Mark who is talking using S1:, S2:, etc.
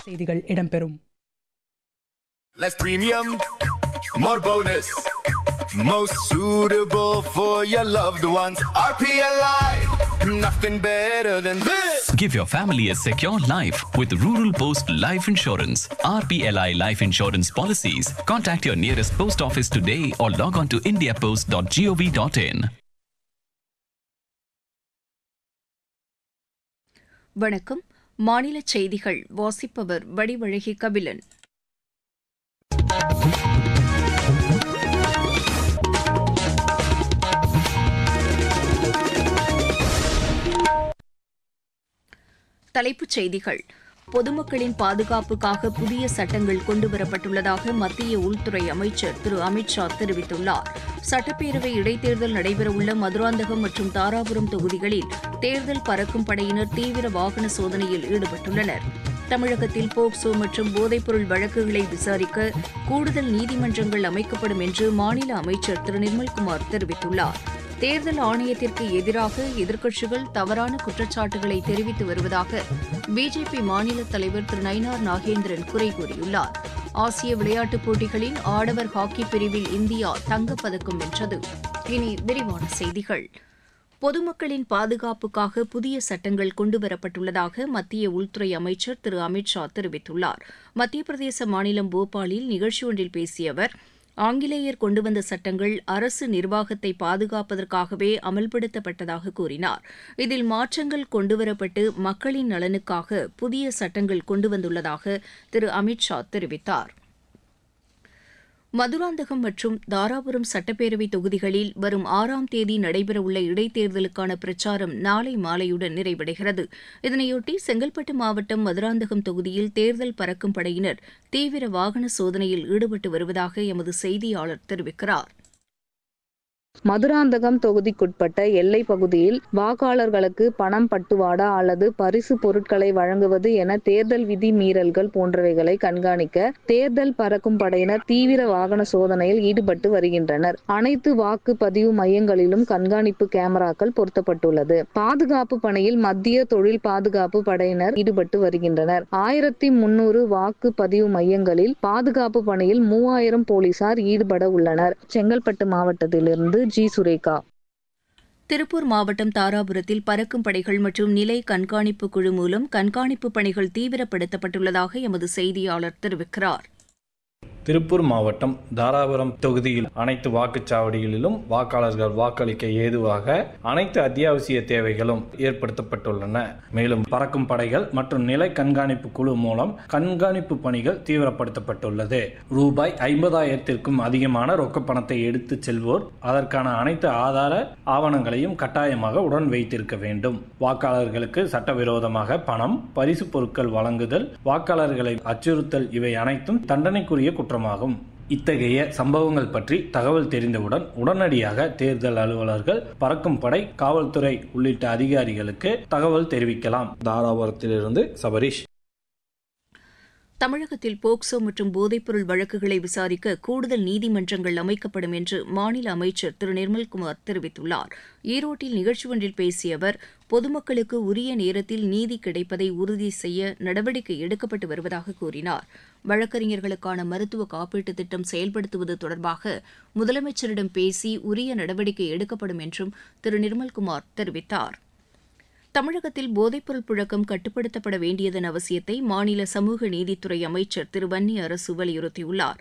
S1: செய்திகள் இடம்பெறும்
S2: Less premium, more bonus. Most suitable for your loved ones. RPLI, nothing better than this.
S3: Give your family a secure life with Rural Post Life Insurance. RPLI Life Insurance policies. Contact your nearest post office today or log on to indiapost.gov.in.
S4: வணக்கம் மாநில செய்திகள் வாசிப்பவர் வடிவழகி கபிலன் தலைப்புச் செய்திகள் பொதுமக்களின் பாதுகாப்புக்காக புதிய சட்டங்கள் கொண்டுவரப்பட்டுள்ளதாக மத்திய உள்துறை அமைச்சர் திரு அமித் ஷா தெரிவித்துள்ளார் சட்டப்பேரவை இடைத்தேர்தல் நடைபெறவுள்ள மதுராந்தகம் மற்றும் தாராபுரம் தொகுதிகளில் தேர்தல் பறக்கும் படையினர் தீவிர வாகன சோதனையில் ஈடுபட்டுள்ளனர் தமிழகத்தில் போக்சோ மற்றும் போதைப்பொருள் வழக்குகளை விசாரிக்க கூடுதல் நீதிமன்றங்கள் அமைக்கப்படும் என்று மாநில அமைச்சர் திரு நிர்மல்குமார் தெரிவித்துள்ளார் தேர்தல் ஆணையத்திற்கு எதிராக எதிர்க்கட்சிகள் தவறான குற்றச்சாட்டுகளை தெரிவித்து வருவதாக பிஜேபி மாநில தலைவர் திரு நயினார் நாகேந்திரன் குறை கூறியுள்ளார் ஆசிய விளையாட்டுப் போட்டிகளின் ஆடவர் ஹாக்கி பிரிவில் இந்தியா தங்கப்பதக்கம் வென்றது இனி விரிவான செய்திகள் பொதுமக்களின் பாதுகாப்புக்காக புதிய சட்டங்கள் கொண்டுவரப்பட்டுள்ளதாக மத்திய உள்துறை அமைச்சர் திரு அமித் ஷா தெரிவித்துள்ளார் மத்திய பிரதேச மாநிலம் போபாலில் நிகழ்ச்சி ஒன்றில் பேசிய அவர் ஆங்கிலேயர் கொண்டு வந்த சட்டங்கள் அரசு நிர்வாகத்தை பாதுகாப்பதற்காகவே அமல்படுத்தப்பட்டதாக கூறினார் இதில் மாற்றங்கள் கொண்டுவரப்பட்டு மக்களின் நலனுக்காக புதிய சட்டங்கள் கொண்டுவந்துள்ளதாக திரு அமித் ஷா தெரிவித்தார் மதுராந்தகம் மற்றும் தாராபுரம் சட்டப்பேரவை தொகுதிகளில் வரும் ஆறாம் தேதி நடைபெறவுள்ள இடைத்தேர்தலுக்கான பிரச்சாரம் நாளை மாலையுடன் நிறைவடைகிறது இதனையொட்டி செங்கல்பட்டு மாவட்டம் மதுராந்தகம் தொகுதியில் தேர்தல் பறக்கும் படையினர் தீவிர வாகன சோதனையில் ஈடுபட்டு வருவதாக எமது செய்தியாளர் தெரிவிக்கிறார்
S5: மதுராந்தகம் தொகுதிக்குட்பட்ட எல்லை பகுதியில் வாக்காளர்களுக்கு பணம் பட்டுவாடா அல்லது பரிசு பொருட்களை வழங்குவது என தேர்தல் விதி மீறல்கள் போன்றவைகளை கண்காணிக்க தேர்தல் பறக்கும் படையினர் தீவிர வாகன சோதனையில் ஈடுபட்டு வருகின்றனர் அனைத்து வாக்கு பதிவு மையங்களிலும் கண்காணிப்பு கேமராக்கள் பொருத்தப்பட்டுள்ளது பாதுகாப்பு பணியில் மத்திய தொழில் பாதுகாப்பு படையினர் ஈடுபட்டு வருகின்றனர் ஆயிரத்தி முன்னூறு வாக்கு பதிவு மையங்களில் பாதுகாப்பு பணியில் மூவாயிரம் போலீசார் ஈடுபட உள்ளனர் செங்கல்பட்டு மாவட்டத்திலிருந்து ஜி சுரேகா
S4: திருப்பூர் மாவட்டம் தாராபுரத்தில் பறக்கும் படைகள் மற்றும் நிலை கண்காணிப்பு குழு மூலம் கண்காணிப்பு பணிகள் தீவிரப்படுத்தப்பட்டுள்ளதாக எமது செய்தியாளர் தெரிவிக்கிறார்
S6: திருப்பூர் மாவட்டம் தாராபுரம் தொகுதியில் அனைத்து வாக்குச்சாவடிகளிலும் வாக்காளர்கள் வாக்களிக்க ஏதுவாக அனைத்து அத்தியாவசிய தேவைகளும் ஏற்படுத்தப்பட்டுள்ளன மேலும் பறக்கும் படைகள் மற்றும் நிலை கண்காணிப்பு குழு மூலம் கண்காணிப்பு பணிகள் தீவிரப்படுத்தப்பட்டுள்ளது ரூபாய் ஐம்பதாயிரத்திற்கும் அதிகமான ரொக்க பணத்தை எடுத்து செல்வோர் அதற்கான அனைத்து ஆதார ஆவணங்களையும் கட்டாயமாக உடன் வைத்திருக்க வேண்டும் வாக்காளர்களுக்கு சட்டவிரோதமாக பணம் பரிசு பொருட்கள் வழங்குதல் வாக்காளர்களை அச்சுறுத்தல் இவை அனைத்தும் தண்டனைக்குரிய குற்றமாகும் இத்தகைய சம்பவங்கள் பற்றி தகவல் தெரிந்தவுடன் உடனடியாக தேர்தல் அலுவலர்கள் பறக்கும் படை காவல்துறை உள்ளிட்ட அதிகாரிகளுக்கு தகவல் தெரிவிக்கலாம் தாராபுரத்திலிருந்து சபரீஷ்
S4: தமிழகத்தில் போக்சோ மற்றும் போதைப்பொருள் வழக்குகளை விசாரிக்க கூடுதல் நீதிமன்றங்கள் அமைக்கப்படும் என்று மாநில அமைச்சர் திரு நிர்மல்குமார் தெரிவித்துள்ளார் ஈரோட்டில் நிகழ்ச்சி ஒன்றில் பேசிய அவர் பொதுமக்களுக்கு உரிய நேரத்தில் நீதி கிடைப்பதை உறுதி செய்ய நடவடிக்கை எடுக்கப்பட்டு வருவதாக கூறினார் வழக்கறிஞர்களுக்கான மருத்துவ காப்பீட்டுத் திட்டம் செயல்படுத்துவது தொடர்பாக முதலமைச்சரிடம் பேசி உரிய நடவடிக்கை எடுக்கப்படும் என்றும் திரு நிர்மல்குமார் தெரிவித்தார் தமிழகத்தில் போதைப்பொருள் புழக்கம் கட்டுப்படுத்தப்பட வேண்டியதன் அவசியத்தை மாநில சமூக நீதித்துறை அமைச்சர் திரு வன்னி அரசு வலியுறுத்தியுள்ளார்